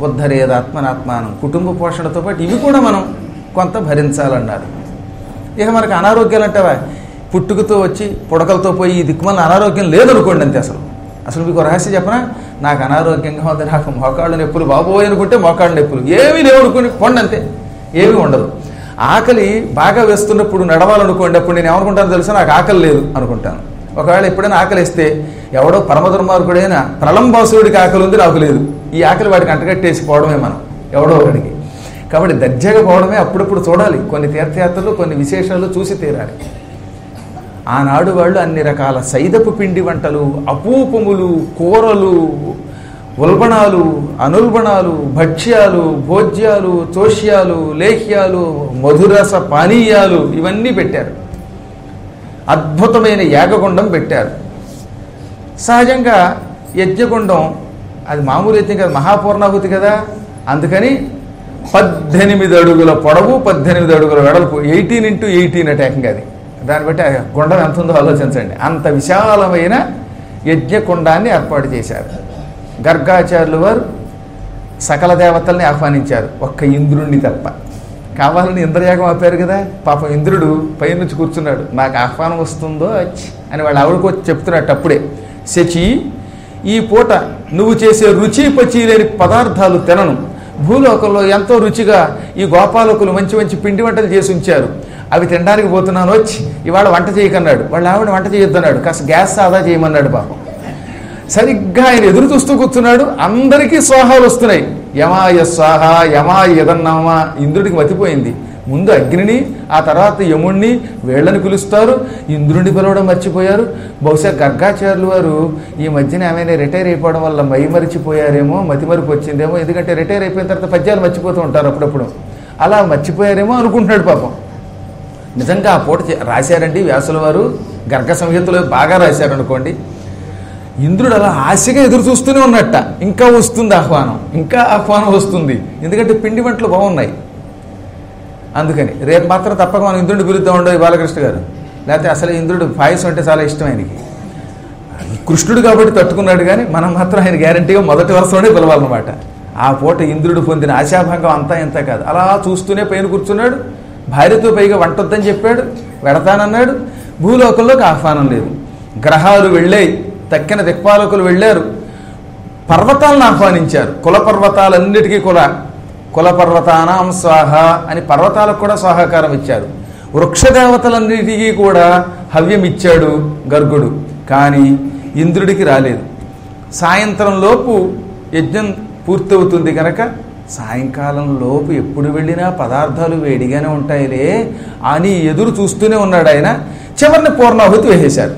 ఉద్ధరేదాత్మనాత్మానం కుటుంబ పోషణతో పాటు ఇవి కూడా మనం కొంత భరించాలన్నారు ఇక మనకు అనారోగ్యాలు అంటావా పుట్టుకతో వచ్చి పుడకలతో పోయి ఈ దిక్కుమల అనారోగ్యం లేదనుకోండి అంతే అసలు అసలు మీకు రహస్యం చెప్పనా నాకు అనారోగ్యంగా ఉంది నాకు మోకాళ్ళు నొప్పులు బాబోయ్ అనుకుంటే మోకాళ్ళు నొప్పులు ఏమీ లేవు అనుకుని కొండ అంతే ఏమీ ఉండదు ఆకలి బాగా వేస్తున్నప్పుడు నడవాలనుకోండి అప్పుడు నేను ఏమనుకుంటానో తెలుసా నాకు ఆకలి లేదు అనుకుంటాను ఒకవేళ ఎప్పుడైనా ఆకలి వేస్తే ఎవడో పరమదుర్మార్గుడైన ప్రళంబాసురుడికి ఆకలి ఉంది నాకు లేదు ఈ ఆకలి వాడికి అంటగట్టేసి పోవడమే మనం ఎవడో ఒకడికి కాబట్టి దర్జాగా పోవడమే అప్పుడప్పుడు చూడాలి కొన్ని తీర్థయాత్రలు కొన్ని విశేషాలు చూసి తీరాలి ఆనాడు వాళ్ళు అన్ని రకాల సైదపు పిండి వంటలు అపూపములు కూరలు ఉల్బణాలు అనుల్బణాలు భక్ష్యాలు భోజ్యాలు చోష్యాలు లేహ్యాలు మధురస పానీయాలు ఇవన్నీ పెట్టారు అద్భుతమైన యాగగుండం పెట్టారు సహజంగా యజ్ఞగుండం అది మామూలు యజ్ఞం కదా మహాపూర్ణాహుతి కదా అందుకని పద్దెనిమిది అడుగుల పొడవు పద్దెనిమిది అడుగుల వెడల్పు ఎయిటీన్ ఇంటూ ఎయిటీన్ అటాకింగ్ అది దాన్ని బట్టి ఆ గుండం ఎంత ఉందో ఆలోచించండి అంత విశాలమైన యజ్ఞకుండాన్ని ఏర్పాటు చేశారు గర్గాచార్యులు వారు సకల దేవతల్ని ఆహ్వానించారు ఒక్క ఇంద్రుణ్ణి తప్ప కావాలని ఇంద్రయాగం ఆపారు కదా పాపం ఇంద్రుడు పైనుంచి కూర్చున్నాడు నాకు ఆహ్వానం వస్తుందో అచ్ అని వాళ్ళు ఆవిడకు వచ్చి చెప్తున్నట్టు అప్పుడే శచి ఈ పూట నువ్వు చేసే రుచి పచి లేని పదార్థాలు తినను భూలోకంలో ఎంతో రుచిగా ఈ గోపాలకులు మంచి మంచి పిండి వంటలు చేసి ఉంచారు అవి తినడానికి పోతున్నాను వచ్చి ఇవాళ వంట చేయకన్నాడు వాళ్ళ ఆవిడ వంట చేయొద్దన్నాడు కాస్త గ్యాస్ ఆదా చేయమన్నాడు పాపం సరిగ్గా ఆయన ఎదురు చూస్తూ కూర్చున్నాడు అందరికీ స్వాహాలు వస్తున్నాయి యమాయ స్వాహ యమాయ యదన్నామా ఇంద్రుడికి మతిపోయింది ముందు అగ్నిని ఆ తర్వాత యముణ్ణి వేళ్ళని పిలుస్తారు ఇంద్రుడిని పిలవడం మర్చిపోయారు బహుశా గర్గాచార్యులు వారు ఈ మధ్యన ఏమైనా రిటైర్ అయిపోవడం వల్ల మై మరిచిపోయారేమో మతి మరుపు వచ్చిందేమో ఎందుకంటే రిటైర్ అయిపోయిన తర్వాత పద్యాలు మర్చిపోతూ ఉంటారు అప్పుడప్పుడు అలా మర్చిపోయారేమో అనుకుంటున్నాడు పాపం నిజంగా ఆ పూట చే- రాశారండి వ్యాసుల వారు గర్గ సంహితలో బాగా రాశారనుకోండి ఇంద్రుడు అలా ఆశగా ఎదురు చూస్తూనే ఉన్నట్ట ఇంకా వస్తుంది ఆహ్వానం ఇంకా ఆహ్వానం వస్తుంది ఎందుకంటే పిండి వంటలు బాగున్నాయి అందుకని రేపు మాత్రం తప్పక మనం ఇంద్రుడిని పిలుద్దాం ఉండవు బాలకృష్ణ గారు లేకపోతే అసలు ఇంద్రుడు పాయసం అంటే చాలా ఇష్టం ఆయనకి కృష్ణుడు కాబట్టి తట్టుకున్నాడు కానీ మనం మాత్రం ఆయన గ్యారంటీగా మొదటి వరుసలోనే పిలవాలన్నమాట ఆ పూట ఇంద్రుడు పొందిన ఆశాభంగం అంతా ఇంత కాదు అలా చూస్తూనే పైన కూర్చున్నాడు భార్యతో పైగా వంటొద్దని చెప్పాడు వెడతానన్నాడు భూలోకంలోకి ఆహ్వానం లేదు గ్రహాలు వెళ్ళాయి తక్కిన దిక్పాలకులు వెళ్ళారు పర్వతాలను ఆహ్వానించారు కుల పర్వతాలన్నిటికీ కూడా కుల పర్వతానాం స్వాహ అని పర్వతాలకు కూడా స్వాహాకారం ఇచ్చారు వృక్షదేవతలన్నిటికీ కూడా హవ్యం ఇచ్చాడు గర్గుడు కానీ ఇంద్రుడికి రాలేదు సాయంత్రం లోపు యజ్ఞం పూర్తవుతుంది కనుక సాయంకాలం లోపు ఎప్పుడు వెళ్ళినా పదార్థాలు వేడిగానే ఉంటాయిలే అని ఎదురు చూస్తూనే ఉన్నాడు ఆయన చివరిని పూర్ణాహుతి వేసేశారు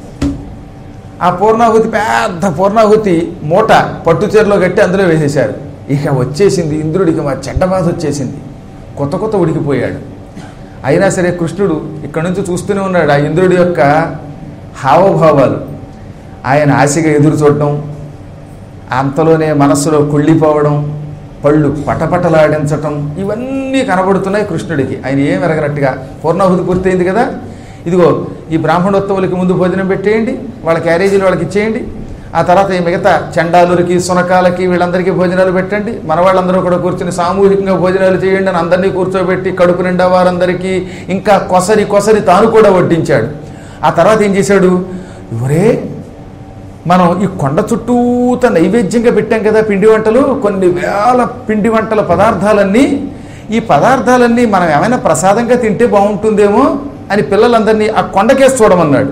ఆ పూర్ణాహుతి పెద్ద పూర్ణాహుతి మూట పట్టుచీరలో కట్టి అందులో వేసేశారు ఇక వచ్చేసింది ఇంద్రుడికి మా చెడ్డ బాధ వచ్చేసింది కొత్త కొత్త ఉడికిపోయాడు అయినా సరే కృష్ణుడు ఇక్కడి నుంచి చూస్తూనే ఉన్నాడు ఆ ఇంద్రుడి యొక్క హావభావాలు ఆయన ఆశగా ఎదురు చూడటం అంతలోనే మనస్సులో కుళ్ళిపోవడం పళ్ళు పటపటలాడించటం ఇవన్నీ కనబడుతున్నాయి కృష్ణుడికి ఆయన ఏం ఎరగనట్టుగా పూర్ణాహుతి పూర్తయింది కదా ఇదిగో ఈ బ్రాహ్మణోత్సవులకి ముందు భోజనం పెట్టేయండి వాళ్ళ క్యారేజీలు వాళ్ళకి ఇచ్చేయండి ఆ తర్వాత ఈ మిగతా చండాలులకి సునకాలకి వీళ్ళందరికీ భోజనాలు పెట్టండి మన వాళ్ళందరూ కూడా కూర్చుని సామూహికంగా భోజనాలు చేయండి అని అందరినీ కూర్చోబెట్టి కడుపు నిండా వారందరికీ ఇంకా కొసరి కొసరి తాను కూడా వడ్డించాడు ఆ తర్వాత ఏం చేశాడు ఒరే మనం ఈ కొండ చుట్టూత నైవేద్యంగా పెట్టాం కదా పిండి వంటలు కొన్ని వేల పిండి వంటల పదార్థాలన్నీ ఈ పదార్థాలన్నీ మనం ఏమైనా ప్రసాదంగా తింటే బాగుంటుందేమో అని పిల్లలందరినీ ఆ కొండకేసి చూడమన్నాడు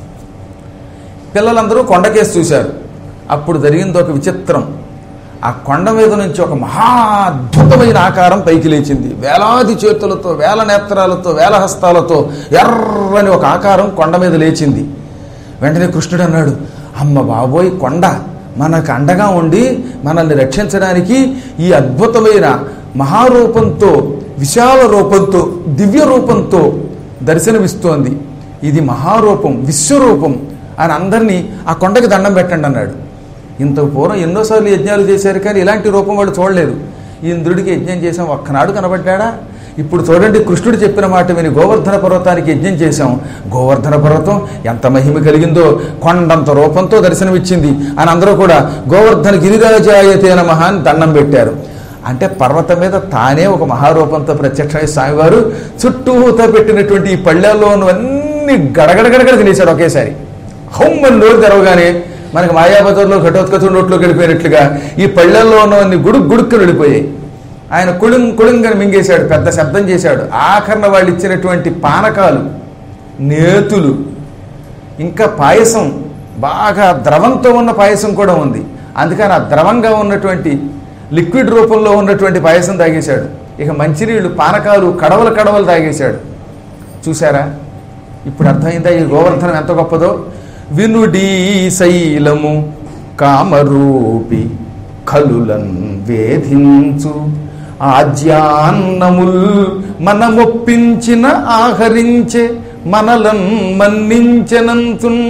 పిల్లలందరూ కొండకేసి చూశారు అప్పుడు జరిగింది ఒక విచిత్రం ఆ కొండ మీద నుంచి ఒక మహా అద్భుతమైన ఆకారం పైకి లేచింది వేలాది చేతులతో వేల నేత్రాలతో వేల హస్తాలతో ఎర్రని ఒక ఆకారం కొండ మీద లేచింది వెంటనే కృష్ణుడు అన్నాడు అమ్మ బాబోయ్ కొండ మనకు అండగా ఉండి మనల్ని రక్షించడానికి ఈ అద్భుతమైన మహారూపంతో విశాల రూపంతో దివ్య రూపంతో దర్శనమిస్తోంది ఇది మహారూపం విశ్వరూపం అని అందరినీ ఆ కొండకి దండం పెట్టండి అన్నాడు ఇంత పూర్వం ఎన్నోసార్లు యజ్ఞాలు చేశారు కానీ ఇలాంటి రూపం వాళ్ళు చూడలేదు ఈ ఇంద్రుడికి యజ్ఞం చేసాం ఒక్కనాడు కనబడ్డా ఇప్పుడు చూడండి కృష్ణుడు చెప్పిన మాట విని గోవర్ధన పర్వతానికి యజ్ఞం చేశాం గోవర్ధన పర్వతం ఎంత మహిమ కలిగిందో కొండంత రూపంతో దర్శనమిచ్చింది అని అందరూ కూడా గోవర్ధన గిరిరాజాయతే నమః అని దండం పెట్టారు అంటే పర్వతం మీద తానే ఒక మహారూపంతో ప్రత్యక్షమై స్వామివారు చుట్టూతో పెట్టినటువంటి ఈ పళ్ళెల్లో ఉన్నవన్నీ గడగడగడగడ తినేశాడు ఒకేసారి హౌమ్మని నోరు తెరవగానే మనకి మాయాబజార్లో ఘటోత్కచుడు నోట్లోకి వెళ్ళిపోయినట్లుగా ఈ పళ్ళెల్లో ఉన్నవన్నీ గుడుక్ గుడుక్కుని వెళ్ళిపోయాయి ఆయన కుళుంగ్ కుళుంగని మింగేశాడు పెద్ద శబ్దం చేశాడు ఆఖరణ వాళ్ళు ఇచ్చినటువంటి పానకాలు నేతులు ఇంకా పాయసం బాగా ద్రవంతో ఉన్న పాయసం కూడా ఉంది అందుకని ఆ ద్రవంగా ఉన్నటువంటి లిక్విడ్ రూపంలో ఉన్నటువంటి పాయసం తాగేశాడు ఇక మంచినీళ్ళు పానకాలు కడవలు కడవలు తాగేశాడు చూసారా ఇప్పుడు అర్థమైందా ఈ గోవర్ధనం ఎంత గొప్పదో వినుడీ శైలము కామరూపి కలులన్ వేధించు ఆజ్యాన్నముల్ మనమొప్పించిన ఆహరించే మనలన్ మన్నించనంతున్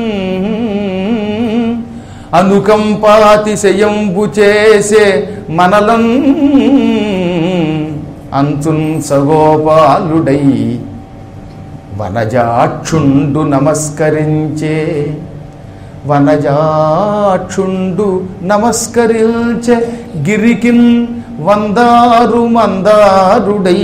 అనుకంపాతిశయంబు చేసే మనలన్ అంతున్ సగోపాలుడై వనజాక్షుండు నమస్కరించే వనజాక్షుండు నమస్కరించే గిరికిన్ వందారు మందారుడై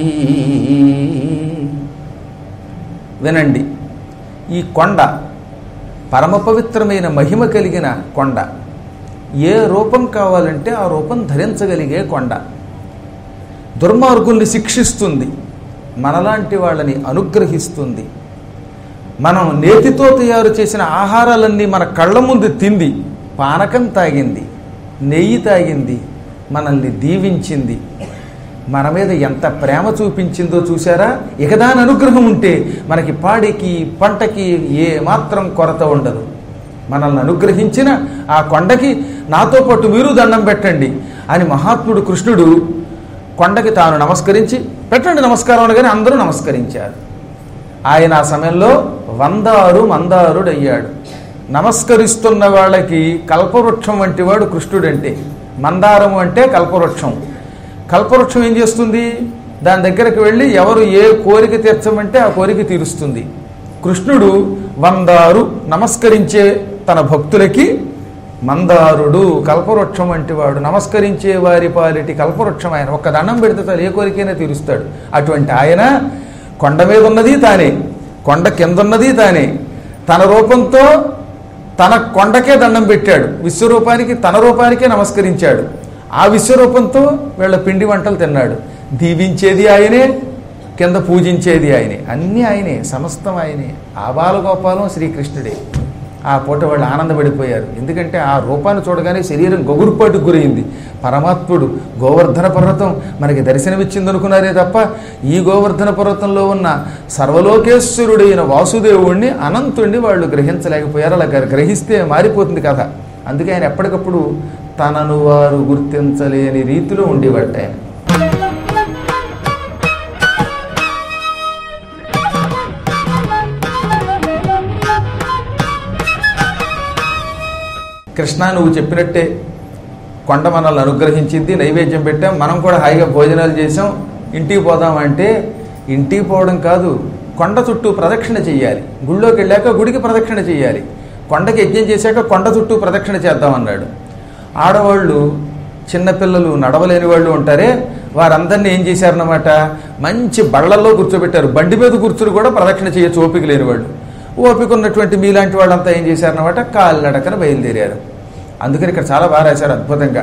వినండి ఈ కొండ పరమ పవిత్రమైన మహిమ కలిగిన కొండ ఏ రూపం కావాలంటే ఆ రూపం ధరించగలిగే కొండ దుర్మార్గుల్ని శిక్షిస్తుంది మనలాంటి వాళ్ళని అనుగ్రహిస్తుంది మనం నేతితో తయారు చేసిన ఆహారాలన్నీ మన కళ్ళ ముందు తింది పానకం తాగింది నెయ్యి తాగింది మనల్ని దీవించింది మన మీద ఎంత ప్రేమ చూపించిందో చూసారా ఇక దాని అనుగ్రహం ఉంటే మనకి పాడికి పంటకి ఏ మాత్రం కొరత ఉండదు మనల్ని అనుగ్రహించిన ఆ కొండకి నాతో పాటు మీరు దండం పెట్టండి అని మహాత్ముడు కృష్ణుడు కొండకి తాను నమస్కరించి పెట్టండి నమస్కారం అనగానే అందరూ నమస్కరించారు ఆయన ఆ సమయంలో వందారు మందారుడు అయ్యాడు నమస్కరిస్తున్న వాళ్ళకి కల్పవృక్షం వంటి వాడు కృష్ణుడంటే మందారం అంటే కల్పవృక్షం కల్పవృక్షం ఏం చేస్తుంది దాని దగ్గరకు వెళ్ళి ఎవరు ఏ కోరిక తీర్చమంటే ఆ కోరిక తీరుస్తుంది కృష్ణుడు వందారు నమస్కరించే తన భక్తులకి మందారుడు కల్పవృక్షం వంటి వాడు నమస్కరించే వారి పాలిటి కల్పవృక్షం ఆయన ఒక్క దండం పెడితే చాలు ఏ కోరికైనా తీరుస్తాడు అటువంటి ఆయన కొండ మీద ఉన్నది తానే కొండ కింద ఉన్నది తానే తన రూపంతో తన కొండకే దండం పెట్టాడు విశ్వరూపానికి తన రూపానికే నమస్కరించాడు ఆ విశ్వరూపంతో వీళ్ళ పిండి వంటలు తిన్నాడు దీవించేది ఆయనే కింద పూజించేది ఆయనే అన్నీ ఆయనే సమస్తం ఆయనే ఆబాలగోపాలం శ్రీకృష్ణుడే ఆ పూట వాళ్ళు ఆనందపడిపోయారు ఎందుకంటే ఆ రూపాన్ని చూడగానే శరీరం గొగురుపాటుకు గురైంది పరమాత్ముడు గోవర్ధన పర్వతం మనకి దర్శనమిచ్చింది అనుకున్నారే తప్ప ఈ గోవర్ధన పర్వతంలో ఉన్న సర్వలోకేశ్వరుడైన వాసుదేవుణ్ణి అనంతుణ్ణి వాళ్ళు గ్రహించలేకపోయారు అలా గ్ర- గ్రహిస్తే మారిపోతుంది కథ అందుకే ఆయన ఎప్పటికప్పుడు తనను వారు గుర్తించలేని రీతిలో ఉండేవాట ఆయన కృష్ణ నువ్వు చెప్పినట్టే కొండ మనల్ని అనుగ్రహించింది నైవేద్యం పెట్టాం మనం కూడా హాయిగా భోజనాలు చేసాం ఇంటికి పోదాం అంటే ఇంటికి పోవడం కాదు కొండ చుట్టూ ప్రదక్షిణ చేయాలి గుళ్ళోకి వెళ్ళాక గుడికి ప్రదక్షిణ చేయాలి కొండకి యజ్ఞం చేశాక కొండ చుట్టూ ప్రదక్షిణ చేద్దామన్నాడు ఆడవాళ్ళు చిన్నపిల్లలు నడవలేని వాళ్ళు ఉంటారే వారందరినీ ఏం చేశారన్నమాట మంచి బళ్ళల్లో కూర్చోబెట్టారు బండి మీద కూర్చుని కూడా ప్రదక్షిణ చేయొచ్చు ఓపిక లేని వాళ్ళు ఓపిక ఉన్నటువంటి మీలాంటి వాళ్ళంతా ఏం చేశారన్నమాట కాలినడకన బయలుదేరారు అందుకని ఇక్కడ చాలా బాగా రాశారు అద్భుతంగా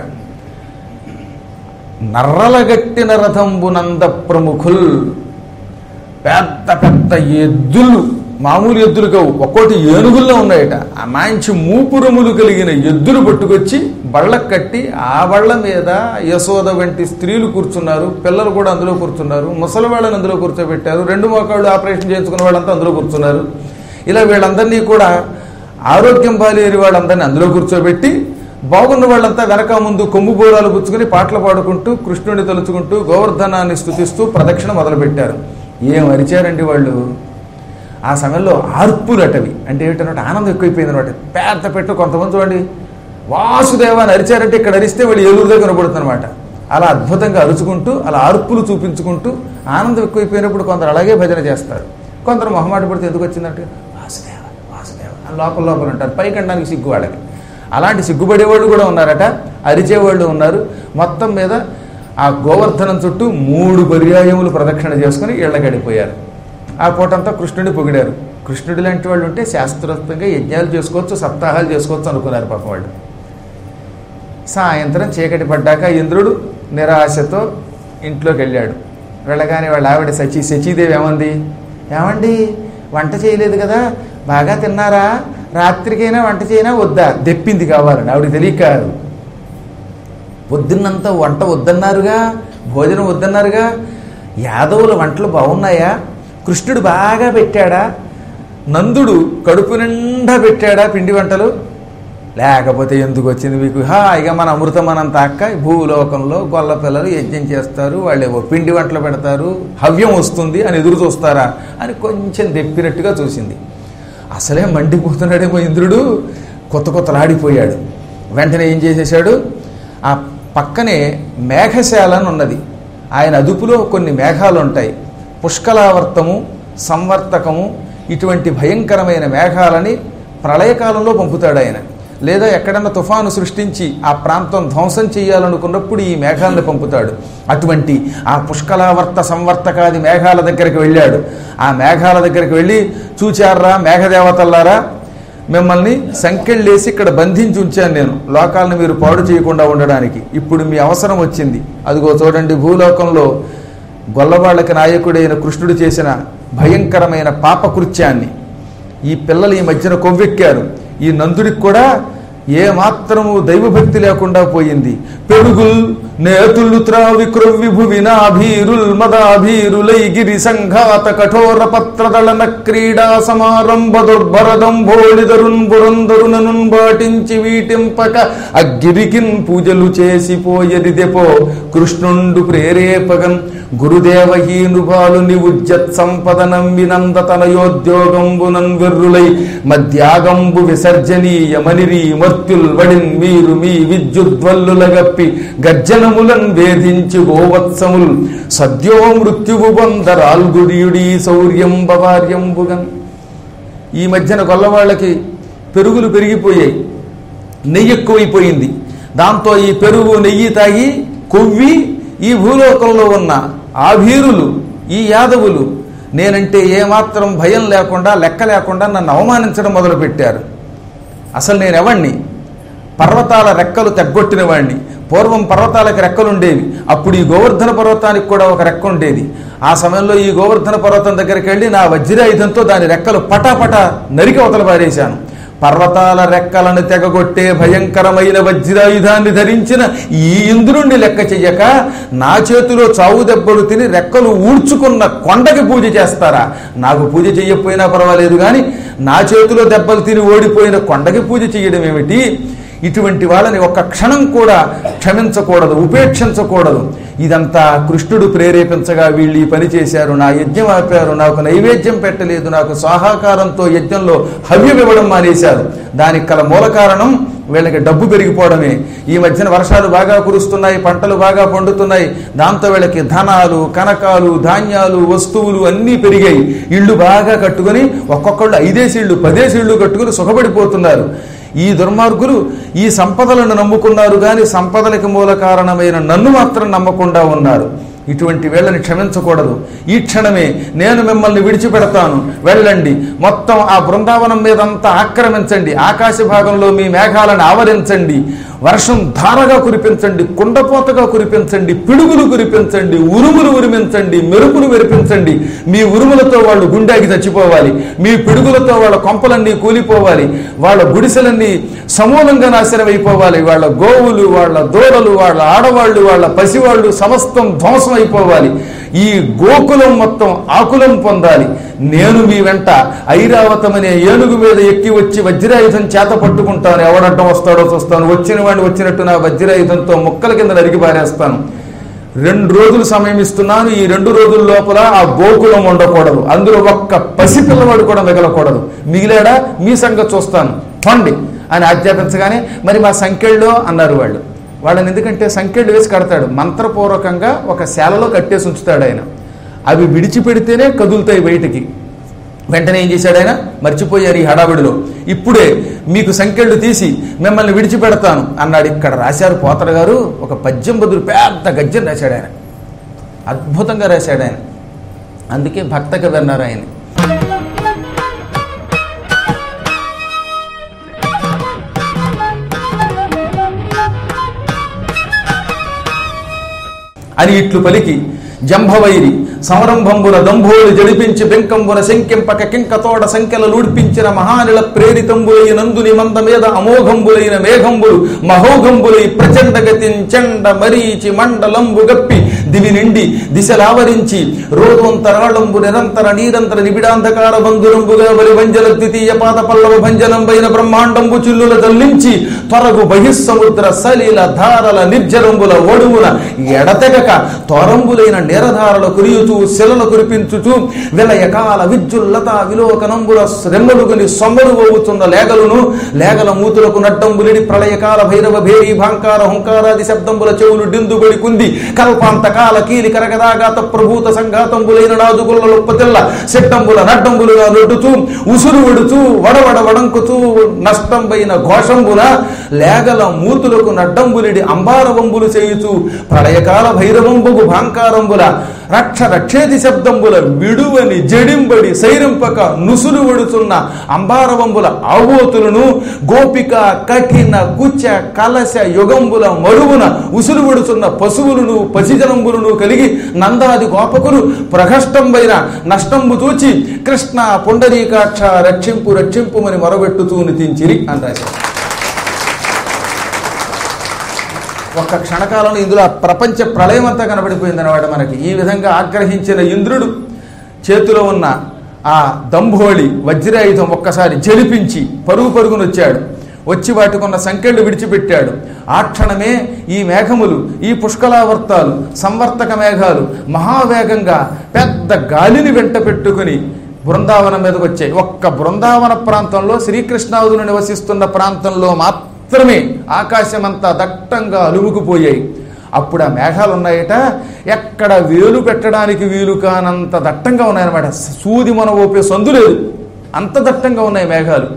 నర్రలగట్టిన రథంబునంద ప్రముఖుల్ పెద్ద పెద్ద ఎద్దులు మామూలు ఎద్దులు కావు ఒక్కోటి ఏనుగుల్లో ఉన్నాయట ఆ మంచి మూపురములు కలిగిన ఎద్దులు పట్టుకొచ్చి బళ్ళకు కట్టి ఆ బళ్ళ మీద యశోద వంటి స్త్రీలు కూర్చున్నారు పిల్లలు కూడా అందులో కూర్చున్నారు ముసలి వాళ్ళని అందులో కూర్చోబెట్టారు రెండు మోకాళ్ళు ఆపరేషన్ చేయించుకున్న వాళ్ళంతా అందులో కూర్చున్నారు ఇలా వీళ్ళందరినీ కూడా ఆరోగ్యం బాలేని వాళ్ళందరినీ అందులో కూర్చోబెట్టి బాగున్న వాళ్ళంతా వెనక ముందు కొమ్ము బోరాలు పుచ్చుకుని పాటలు పాడుకుంటూ కృష్ణుడిని తలుచుకుంటూ గోవర్ధనాన్ని స్తుతిస్తూ ప్రదక్షిణ మొదలుపెట్టారు ఏం అరిచారండి వాళ్ళు ఆ సమయంలో ఆర్పులు అటవి అంటే ఏంటన్నమాట ఆనందం ఎక్కువైపోయింది అనమాట పెద్ద పెట్టు కొంతమంది చూడండి వాసుదేవ అని అరిచారంటే ఇక్కడ అరిస్తే వాళ్ళు ఏలూరు దగ్గర కనబడుతుంది అనమాట అలా అద్భుతంగా అరుచుకుంటూ అలా అరుపులు చూపించుకుంటూ ఆనందం ఎక్కువైపోయినప్పుడు కొందరు అలాగే భజన చేస్తారు కొందరు మొహమాట పడితే ఎందుకు వచ్చిందంటే వాసుదేవ వాసుదేవ అని లోపల లోపల ఉంటారు పైకండానికి సిగ్గు వాళ్ళకి అలాంటి సిగ్గుపడేవాళ్ళు కూడా ఉన్నారట అరిచేవాళ్ళు ఉన్నారు మొత్తం మీద ఆ గోవర్ధనం చుట్టూ మూడు పర్యాయములు ప్రదక్షిణ చేసుకుని ఇళ్ళ గడిపోయారు ఆ పూటంతా కృష్ణుడిని పొగిడారు కృష్ణుడి లాంటి వాళ్ళు ఉంటే శాస్త్రోక్తంగా యజ్ఞాలు చేసుకోవచ్చు సప్తాహాలు చేసుకోవచ్చు అనుకున్నారు పాపం వాళ్ళు సాయంత్రం చీకటి పడ్డాక ఇంద్రుడు నిరాశతో ఇంట్లోకి వెళ్ళాడు వెళ్ళగానే వాళ్ళ ఆవిడ సచి శచీదేవి ఏమంది ఏమండి వంట చేయలేదు కదా బాగా తిన్నారా రాత్రికైనా వంట చేయనా వద్దా దెప్పింది కావాలని ఆవిడ తెలియక కాదు పొద్దున్నంతా వంట వద్దన్నారుగా భోజనం వద్దన్నారుగా యాదవుల వంటలు బాగున్నాయా కృష్ణుడు బాగా పెట్టాడా నందుడు కడుపు నిండా పెట్టాడా పిండి వంటలు లేకపోతే ఎందుకు వచ్చింది మీకు హాయిగా మన అమృతం అనంత అక్క భూలోకంలో గొల్ల పిల్లలు యజ్ఞం చేస్తారు వాళ్ళేవో పిండి వంటలు పెడతారు హవ్యం వస్తుంది అని ఎదురు చూస్తారా అని కొంచెం దెప్పినట్టుగా చూసింది అసలే మండిపోతున్నాడేమో ఇంద్రుడు కొత్త కొత్తలాడిపోయాడు వెంటనే ఏం చేసేసాడు ఆ పక్కనే మేఘశాల అని ఉన్నది ఆయన అదుపులో కొన్ని మేఘాలు ఉంటాయి పుష్కలావర్తము సంవర్తకము ఇటువంటి భయంకరమైన మేఘాలని ప్రళయకాలంలో పంపుతాడు ఆయన లేదా ఎక్కడన్నా తుఫాను సృష్టించి ఆ ప్రాంతం ధ్వంసం చేయాలనుకున్నప్పుడు ఈ మేఘాలను పంపుతాడు అటువంటి ఆ పుష్కలావర్త సంవర్తకాది మేఘాల దగ్గరికి వెళ్ళాడు ఆ మేఘాల దగ్గరికి వెళ్ళి చూచారా మేఘదేవతల్లారా మిమ్మల్ని సంకెళ్ళేసి ఇక్కడ బంధించి ఉంచాను నేను లోకాలను మీరు పాడు చేయకుండా ఉండడానికి ఇప్పుడు మీ అవసరం వచ్చింది అదిగో చూడండి భూలోకంలో గొల్లవాళ్ళకి నాయకుడైన కృష్ణుడు చేసిన భయంకరమైన పాపకృత్యాన్ని ఈ పిల్లలు ఈ మధ్యన కొవ్వెక్కారు ఈ నందుడికి కూడా ఏ మాత్రము దైవభక్తి లేకుండా పోయింది పెరుగుల్ నేతులు త్రావి క్రొవ్వి భువినాభీరుల్ మదాభీరులై గిరి సంఘాత కఠోర పత్రదళన క్రీడా సమారంభ దుర్భరదం భోళిదరున్ బురందరుననున్ బాటించి వీటింపక అగ్గిరికిన్ పూజలు చేసిపోయది దెపో కృష్ణుండు ప్రేరేపగన్ గురుదేవహీనుభాలుని ఉజ్జత్ సంపదనం వినందతనయోద్యోగంబునన్ వెర్రులై మధ్యాగంబు విసర్జనీయమనిరి మర్త్యుల్ వడిన్ మీరు మీ విద్యుద్వల్లులగప్పి గర్జనములన్ వేధించి గోవత్సముల్ సద్యో మృత్యువు పొందరాల్గుడియుడి శౌర్యంబవార్యంబుగన్ ఈ మధ్యన గొల్లవాళ్ళకి పెరుగులు పెరిగిపోయాయి నెయ్యి ఎక్కువైపోయింది దాంతో ఈ పెరుగు నెయ్యి తాగి కొవ్వి ఈ భూలోకంలో ఉన్న ఆభీరులు ఈ యాదవులు నేనంటే ఏమాత్రం భయం లేకుండా లెక్క లేకుండా నన్ను అవమానించడం మొదలుపెట్టారు అసలు నేను ఎవణ్ణి పర్వతాల రెక్కలు తెగ్గొట్టిన వాడిని పూర్వం పర్వతాలకు రెక్కలు ఉండేవి అప్పుడు ఈ గోవర్ధన పర్వతానికి కూడా ఒక రెక్క ఉండేది ఆ సమయంలో ఈ గోవర్ధన పర్వతం దగ్గరికి వెళ్ళి నా వజ్రాయుధంతో దాని రెక్కలు పటాపట నరికి అవతల పారేశాను పర్వతాల రెక్కలను తెగగొట్టే భయంకరమైన వజ్రాయుధాన్ని ధరించిన ఈ ఇంద్రుణ్ణి లెక్క చెయ్యక నా చేతిలో చావు దెబ్బలు తిని రెక్కలు ఊడ్చుకున్న కొండకి పూజ చేస్తారా నాకు పూజ చెయ్యకపోయినా పర్వాలేదు కానీ నా చేతిలో దెబ్బలు తిని ఓడిపోయిన కొండకి పూజ చేయడం ఏమిటి ఇటువంటి వాళ్ళని ఒక్క క్షణం కూడా క్షమించకూడదు ఉపేక్షించకూడదు ఇదంతా కృష్ణుడు ప్రేరేపించగా వీళ్ళు ఈ పని చేశారు నా యజ్ఞం ఆపారు నాకు నైవేద్యం పెట్టలేదు నాకు స్వాహాకారంతో యజ్ఞంలో హవ్యం ఇవ్వడం మానేశారు దానికి కల మూల కారణం వీళ్ళకి డబ్బు పెరిగిపోవడమే ఈ మధ్యన వర్షాలు బాగా కురుస్తున్నాయి పంటలు బాగా పండుతున్నాయి దాంతో వీళ్ళకి ధనాలు కనకాలు ధాన్యాలు వస్తువులు అన్నీ పెరిగాయి ఇళ్ళు బాగా కట్టుకొని ఒక్కొక్కళ్ళు ఐదేసి ఇళ్ళు పదేసి ఇళ్ళు కట్టుకుని సుఖపడిపోతున్నారు ఈ దుర్మార్గులు ఈ సంపదలను నమ్ముకున్నారు కానీ సంపదలకి మూల కారణమైన నన్ను మాత్రం నమ్మకుండా ఉన్నారు ఇటువంటి వేళని క్షమించకూడదు ఈ క్షణమే నేను మిమ్మల్ని విడిచిపెడతాను వెళ్ళండి మొత్తం ఆ బృందావనం మీదంతా ఆక్రమించండి ఆకాశ భాగంలో మీ మేఘాలను ఆవరించండి వర్షం ధారగా కురిపించండి కుండపోతగా కురిపించండి పిడుగులు కురిపించండి ఉరుములు ఉరిమించండి మెరుపులు మెరిపించండి మీ ఉరుములతో వాళ్ళు గుండెకి చచ్చిపోవాలి మీ పిడుగులతో వాళ్ళ కొంపలన్నీ కూలిపోవాలి వాళ్ళ గుడిసెలన్నీ సమూలంగా నాశనం అయిపోవాలి వాళ్ళ గోవులు వాళ్ళ దూడలు వాళ్ళ ఆడవాళ్ళు వాళ్ళ పసివాళ్ళు సమస్తం ధ్వంసం అయిపోవాలి ఈ గోకులం మొత్తం ఆకులం పొందాలి నేను మీ వెంట ఐరావతం అనే ఏనుగు మీద ఎక్కి వచ్చి వజ్రాయుధం చేత పట్టుకుంటాను ఎవడడ్డం వస్తాడో చూస్తాను వచ్చిన వాడిని వచ్చినట్టు నా వజ్రాయుధంతో ముక్కల కింద నరికి పారేస్తాను రెండు రోజులు సమయం ఇస్తున్నాను ఈ రెండు రోజుల లోపల ఆ గోకులం ఉండకూడదు అందులో ఒక్క పసిపిల్లవాడు కూడా మిగలకూడదు మిగిలాడా మీ సంగతి చూస్తాను పండి అని ఆజ్ఞాపించగానే మరి మా సంఖ్యల్లో అన్నారు వాళ్ళు వాళ్ళని ఎందుకంటే సంఖ్యలు వేసి కడతాడు మంత్రపూర్వకంగా ఒక శాలలో కట్టేసి ఉంచుతాడు ఆయన అవి విడిచిపెడితేనే కదులుతాయి బయటికి వెంటనే ఏం చేశాడు ఆయన మర్చిపోయారు ఈ హడావిడిలో ఇప్పుడే మీకు సంఖ్యలు తీసి మిమ్మల్ని విడిచిపెడతాను అన్నాడు ఇక్కడ రాశారు పోతర గారు ఒక పద్యం బదులు పెద్ద గద్యం రాశాడు ఆయన అద్భుతంగా రాశాడు ఆయన అందుకే భక్త కవి అన్నారు ఆయన అని ఇట్లు పలికి జంభవైరి సంరంభంబుల దంభోలు జడిపించి బెంకంబున శంకింపక కింకతోడ సంఖ్యల లూడ్పించిన మహానిల ప్రేరితంబులైన నందుని మంద మీద అమోఘంబులైన మేఘంబులు మహోఘంబులై ప్రచండ గతిన్ చండ మరీచి మండలంబు గప్పి దివి నిండి దిశలావరించి రోదోంతరాళంబు నిరంతర నీరంతర నిబిడాంధకార బంధురంబుగా బలి వంజల ద్వితీయ పాద పల్లవ భంజనంబైన బ్రహ్మాండంబు చిల్లుల తల్లించి త్వరగు బహిస్సముద్ర సలీల ధారల నిర్జరంబుల ఒడుమున ఎడతెగక తోరంబులైన నేరధారల కురియుచు శిలల కురిపించుచు విలయకాల విద్యుల్లత విలోకనంబుల రెమ్మలుగుని సొమ్మలు ఓవుతున్న లేగలును లేగల మూతులకు నడ్డంబులిడి ప్రళయకాల భైరవ భేరి భాంకార హుంకారాది శబ్దంబుల చెవులు డిందుబడి కుంది కల్పాంతకాల కీలి కరగదాగాత ప్రభూత సంఘాతంబులైన నాదుగుల లొప్పతిల్ల సెట్టంబుల నడ్డంబులుగా నొడ్డుతూ ఉసురు వడుతూ వడవడ వడంకుతూ నష్టంబైన ఘోషంబున లేగల మూతులకు నడ్డంబులిడి అంబారవంబులు చేయుచు ప్రళయకాల భైరవంబుగు భాంకారంబుల రక్ష రక్షేది శబ్దంబుల విడువని జడింబడి సైరింపక నుసులు వడుచున్న అంబారవంబుల ఆవోతులను గోపిక కఠిన కుచ కలశ యుగంబుల మరువున ఉసులు వడుచున్న పశువులను పసిజనంబులను కలిగి నందాది గోపకులు ప్రహష్టంబైన నష్టంబు తూచి కృష్ణ పుండరీకాక్ష రక్షింపు రక్షింపుమని మొరబెట్టుతూ నితించిరి అని రాశారు ఒక్క క్షణకాలంలో ఇందులో ఆ ప్రపంచ ప్రళయం అంతా కనబడిపోయింది అనమాట మనకి ఈ విధంగా ఆగ్రహించిన ఇంద్రుడు చేతిలో ఉన్న ఆ దంభోళి వజ్రాయుధం ఒక్కసారి జలిపించి పరుగు పరుగునొచ్చాడు వచ్చి వాటికున్న సంఖ్యలు విడిచిపెట్టాడు ఆ క్షణమే ఈ మేఘములు ఈ పుష్కలావర్తాలు సంవర్తక మేఘాలు మహావేగంగా పెద్ద గాలిని వెంట పెట్టుకుని బృందావనం మీదకి వచ్చాయి ఒక్క బృందావన ప్రాంతంలో శ్రీకృష్ణాదులు నివసిస్తున్న ప్రాంతంలో మాత్రమే ఆకాశమంతా దట్టంగా అలుముకుపోయాయి అప్పుడు ఆ మేఘాలు ఉన్నాయట ఎక్కడ వేలు పెట్టడానికి వీలు కానంత దట్టంగా ఉన్నాయన్నమాట సూది మన ఓపే సందు లేదు అంత దట్టంగా ఉన్నాయి మేఘాలు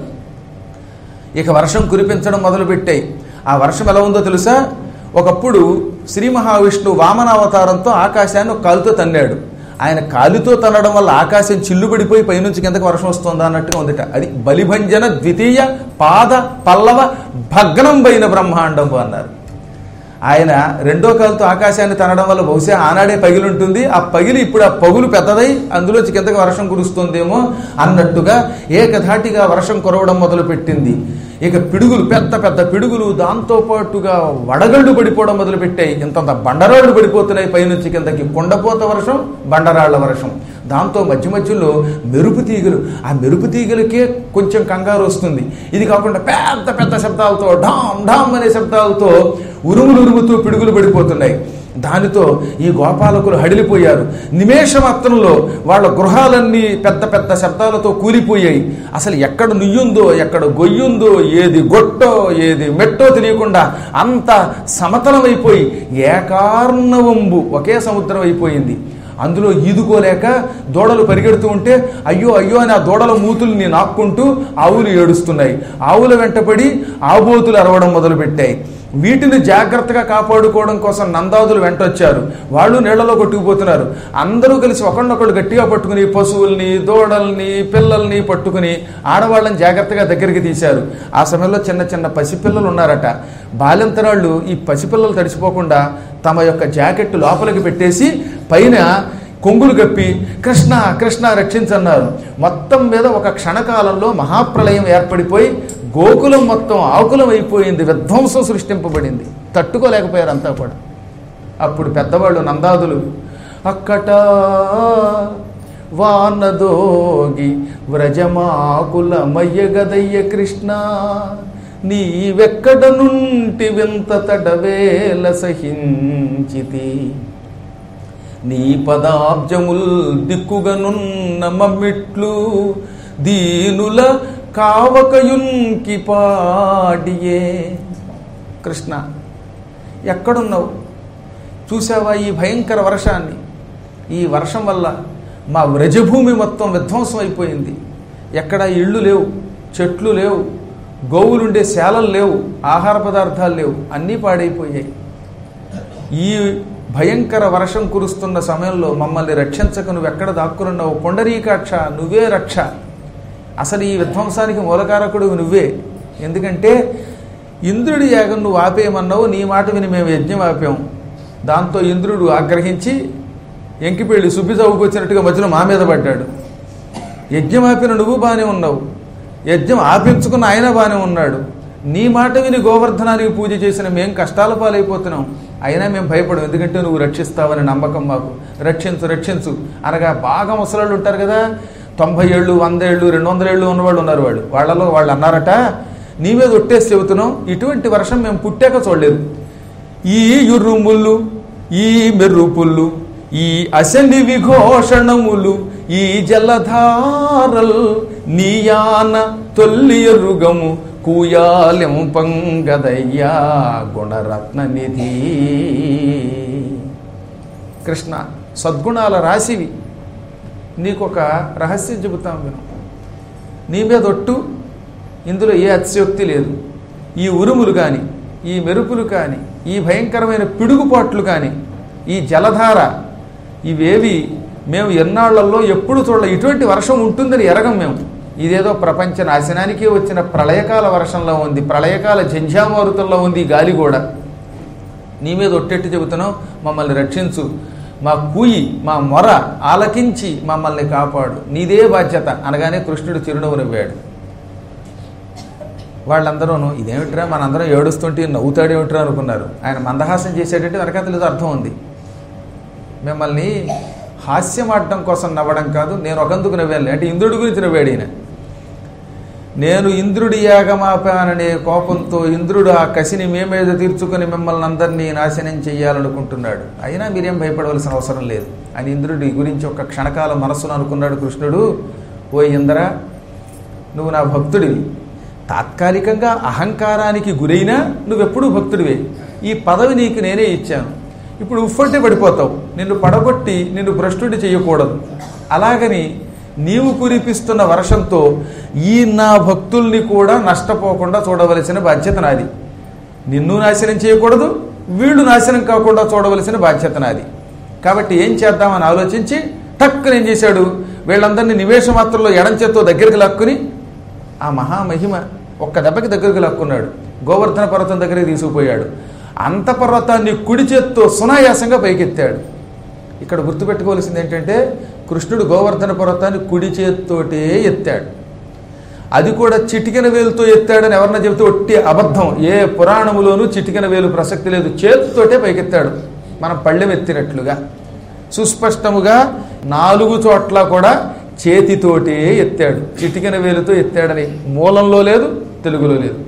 ఇక వర్షం కురిపించడం మొదలుపెట్టాయి ఆ వర్షం ఎలా ఉందో తెలుసా ఒకప్పుడు శ్రీ మహావిష్ణువు వామనావతారంతో ఆకాశాన్ని ఒక కాలుతో తన్నాడు ఆయన కాలుతో తన్నడం వల్ల ఆకాశం చిల్లుబడిపోయి పైనుంచి కిందకి వర్షం వస్తుందా అన్నట్టుగా ఉందిట అది బలిభంజన ద్వితీయ పాద పల్లవ భగ్నం పైన బ్రహ్మాండం అన్నారు ఆయన రెండో కాలుతో ఆకాశాన్ని తనడం వల్ల బహుశా ఆనాడే పగిలి ఉంటుంది ఆ పగిలి ఇప్పుడు ఆ పగులు పెద్దదై అందులోంచి కిందకి వర్షం కురుస్తుందేమో అన్నట్టుగా ఏకధాటిగా వర్షం కురవడం మొదలుపెట్టింది ఇక పిడుగులు పెద్ద పెద్ద పిడుగులు దాంతో పాటుగా వడగళ్ళు పడిపోవడం మొదలుపెట్టాయి ఇంతంత బండరాళ్ళు పడిపోతున్నాయి పైనుంచి కిందకి కొండపోత వర్షం బండరాళ్ల వర్షం దాంతో మధ్య మధ్యలో మెరుపు తీగలు ఆ మెరుపు తీగలకే కొంచెం కంగారు వస్తుంది ఇది కాకుండా పెద్ద పెద్ద శబ్దాలతో ఢామ్ ఢామ్ అనే శబ్దాలతో ఉరుములు ఉరుముతూ పిడుగులు పడిపోతున్నాయి దానితో ఈ గోపాలకులు హడిలిపోయారు నిమేష మాత్రంలో వాళ్ళ గృహాలన్నీ పెద్ద పెద్ద శబ్దాలతో కూలిపోయాయి అసలు ఎక్కడ నుయ్యుందో ఎక్కడ గొయ్యుందో ఏది గొట్టో ఏది మెట్టో తెలియకుండా అంత సమతలమైపోయి ఏకార్ణవంబు ఒకే సముద్రం అయిపోయింది అందులో ఈదుకోలేక దూడలు పరిగెడుతూ ఉంటే అయ్యో అయ్యో అని ఆ దూడల మూతుల్ని నాక్కుంటూ ఆవులు ఏడుస్తున్నాయి ఆవుల వెంటపడి ఆబోతులు అరవడం మొదలుపెట్టాయి వీటిని జాగ్రత్తగా కాపాడుకోవడం కోసం నందాదులు వెంటొచ్చారు వాళ్ళు నీళ్లలో కొట్టుకుపోతున్నారు అందరూ కలిసి ఒకళ్ళొకళ్ళు గట్టిగా పట్టుకుని పశువుల్ని దూడల్ని పిల్లల్ని పట్టుకుని ఆడవాళ్ళని జాగ్రత్తగా దగ్గరికి తీశారు ఆ సమయంలో చిన్న చిన్న పసిపిల్లలు ఉన్నారట బాల్యంతరాళ్ళు ఈ పసిపిల్లలు తడిసిపోకుండా తమ యొక్క జాకెట్ లోపలికి పెట్టేసి పైన కొంగులు కప్పి కృష్ణ కృష్ణ రక్షించన్నారు మొత్తం మీద ఒక క్షణకాలంలో మహాప్రలయం ఏర్పడిపోయి గోకులం మొత్తం ఆకులం అయిపోయింది విధ్వంసం సృష్టింపబడింది తట్టుకోలేకపోయారు అంతా కూడా అప్పుడు పెద్దవాళ్ళు నందాదులు అక్కట వానదోగి వ్రజమాకుల మయ్యగదయ్య కృష్ణ నీవెక్కడ నుంటి వింత తడవేల సహించితి నీ పదాబ్జముల్ దిక్కుగనున్న మమ్మిట్లు దీనుల కావకయున్కి పాడియే కృష్ణ ఎక్కడున్నావు చూసావా ఈ భయంకర వర్షాన్ని ఈ వర్షం వల్ల మా వ్రజభూమి మొత్తం విధ్వంసం అయిపోయింది ఎక్కడ ఇళ్ళు లేవు చెట్లు లేవు గోవులుండే శాలలు లేవు ఆహార పదార్థాలు లేవు అన్నీ పాడైపోయాయి ఈ భయంకర వర్షం కురుస్తున్న సమయంలో మమ్మల్ని రక్షించక నువ్వు ఎక్కడ దాక్కునున్నావు పొండరీకాక్ష నువ్వే రక్ష అసలు ఈ విధ్వంసానికి మూలకారకుడు నువ్వే ఎందుకంటే ఇంద్రుడి యాగం నువ్వు ఆపేయమన్నావు నీ మాట విని మేము యజ్ఞం ఆపాం దాంతో ఇంద్రుడు ఆగ్రహించి ఎంకిపెళ్ళి సుబ్బి చౌకు వచ్చినట్టుగా మధ్యలో మా మీద పడ్డాడు యజ్ఞం ఆపిన నువ్వు బాగానే ఉన్నావు యజ్ఞం ఆపించుకున్న ఆయన బాగానే ఉన్నాడు నీ మాట విని గోవర్ధనానికి పూజ చేసిన మేం కష్టాల పాలైపోతున్నాం అయినా మేము భయపడం ఎందుకంటే నువ్వు రక్షిస్తావని నమ్మకం మాకు రక్షించు రక్షించు అనగా బాగా ముసలాళ్ళు ఉంటారు కదా తొంభై ఏళ్ళు వంద ఏళ్ళు రెండు వందల ఏళ్ళు ఉన్నవాళ్ళు ఉన్నారు వాళ్ళు వాళ్ళలో వాళ్ళు అన్నారట నీ మీద ఒట్టేసి చెబుతున్నాం ఇటువంటి వర్షం మేము పుట్టాక చూడలేదు ఈ యుర్రుములు ఈ మెర్రుపుల్లు ఈ అసలి విఘోషణములు ఈ జలధారల్ నీయాన తొల్లి ఎరుగము కూయాలెం పంగదయ్యా గుణరత్న నిధి కృష్ణ సద్గుణాల రాశివి నీకొక రహస్యం చెబుతాం విను నీ మీద ఒట్టు ఇందులో ఏ అతిశయోక్తి లేదు ఈ ఉరుములు కానీ ఈ మెరుపులు కానీ ఈ భయంకరమైన పిడుగుపాట్లు కానీ ఈ జలధార ఇవేవి మేము ఎన్నాళ్లలో ఎప్పుడు చూడాలి ఇటువంటి వర్షం ఉంటుందని ఎరగం మేము ఇదేదో ప్రపంచ నాశనానికి వచ్చిన ప్రళయకాల వర్షంలో ఉంది ప్రళయకాల జంఝామారుతంలో ఉంది ఈ గాలి కూడా నీ మీద ఒట్టెట్టి చెబుతున్నావు మమ్మల్ని రక్షించు మా కూయి మా మొర ఆలకించి మమ్మల్ని కాపాడు నీదే బాధ్యత అనగానే కృష్ణుడు చిరునవ్వు నవ్వాడు వాళ్ళందరూను ఇదేమిట్రా మనందరం ఏడుస్తుంటే నవ్వుతాడేమిట్రా అనుకున్నారు ఆయన మందహాసం చేసేటట్టు వెనకాతలేదు అర్థం ఉంది మిమ్మల్ని హాస్యం ఆడటం కోసం నవ్వడం కాదు నేను ఒకందుకు నవ్వాను అంటే ఇంద్రుడి గురించి నవ్వాడు ఈయన నేను ఇంద్రుడి యాగమాపాననే కోపంతో ఇంద్రుడు ఆ కసిని మే మీద తీర్చుకుని మిమ్మల్ని అందరినీ నాశనం చేయాలనుకుంటున్నాడు అయినా మీరేం భయపడవలసిన అవసరం లేదు అని ఇంద్రుడి గురించి ఒక క్షణకాలం మనస్సును అనుకున్నాడు కృష్ణుడు ఓ ఇంద్ర నువ్వు నా భక్తుడివి తాత్కాలికంగా అహంకారానికి గురైనా నువ్వెప్పుడూ భక్తుడివే ఈ పదవి నీకు నేనే ఇచ్చాను ఇప్పుడు ఉఫ్ఫంటే పడిపోతావు నిన్ను పడగొట్టి నిన్ను భ్రష్టుడి చేయకూడదు అలాగని నీవు కురిపిస్తున్న వర్షంతో ఈ నా భక్తుల్ని కూడా నష్టపోకుండా చూడవలసిన బాధ్యత నాది నిన్ను నాశనం చేయకూడదు వీళ్ళు నాశనం కాకుండా చూడవలసిన బాధ్యత నాది కాబట్టి ఏం చేద్దామని ఆలోచించి టక్కున ఏం చేశాడు వీళ్ళందరినీ నివేశ మాత్రంలో ఎడం చేత్తో దగ్గరికి లాక్కుని ఆ మహామహిమ ఒక్క దెబ్బకి దగ్గరికి లాక్కున్నాడు గోవర్ధన పర్వతం దగ్గరికి తీసుకుపోయాడు అంత పర్వతాన్ని కుడి చేత్తో సునాయాసంగా పైకెత్తాడు ఇక్కడ గుర్తుపెట్టుకోవాల్సింది ఏంటంటే కృష్ణుడు గోవర్ధన పర్వతాన్ని కుడి చేత్తోటే ఎత్తాడు అది కూడా చిటికెన వేలుతో ఎత్తాడని ఎవరన్నా చెబితే ఒట్టి అబద్ధం ఏ పురాణములోనూ చిటికెన వేలు ప్రసక్తి లేదు చేతితోటే పైకెత్తాడు మనం పళ్ళెం ఎత్తినట్లుగా సుస్పష్టముగా నాలుగు చోట్ల కూడా చేతితోటే ఎత్తాడు చిటికెన వేలుతో ఎత్తాడని మూలంలో లేదు తెలుగులో లేదు